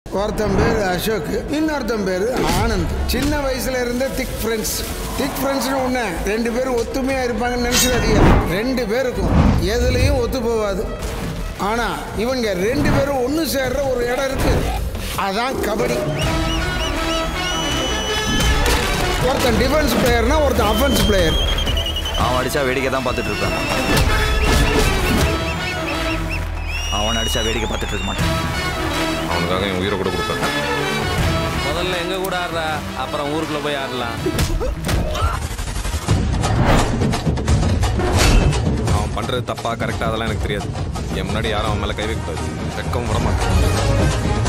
ஒருத்தன் பேர் அசோக் இன்னொருத்தன் பேர் ஆனந்த் சின்ன வயசுல இருந்த திக் ஃப்ரெண்ட்ஸ் திக் ஃப்ரெண்ட்ஸ்னு ஒன்று ரெண்டு பேரும் ஒத்துமையாக இருப்பாங்கன்னு நினச்சிடாதீங்க ரெண்டு பேருக்கும் எதுலேயும் ஒத்து போகாது ஆனால் இவங்க ரெண்டு பேரும் ஒன்று சேர்ற ஒரு இடம் இருக்கு அதான் கபடி ஒருத்தன் டிஃபென்ஸ் பிளேயர்னா ஒருத்தன் அஃபென்ஸ் பிளேயர் அவன் அடிச்சா வேடிக்கை தான் பார்த்துட்டு இருப்பேன் அவன் அடிச்சா வேடிக்கை பார்த்துட்டு இருக்க மாட்டேன் அவனுக்காக என் உயிரை கூட கொடுப்பேன் முதல்ல எங்க கூட ஆடுறா அப்புறம் ஊருக்குள்ள போய் ஆடலாம் அவன் பண்றது தப்பா கரெக்டா அதெல்லாம் எனக்கு தெரியாது என் முன்னாடி யாரும் அவன் மேல கை வைக்க கூடாது வெக்கம் விட மாட்டேன்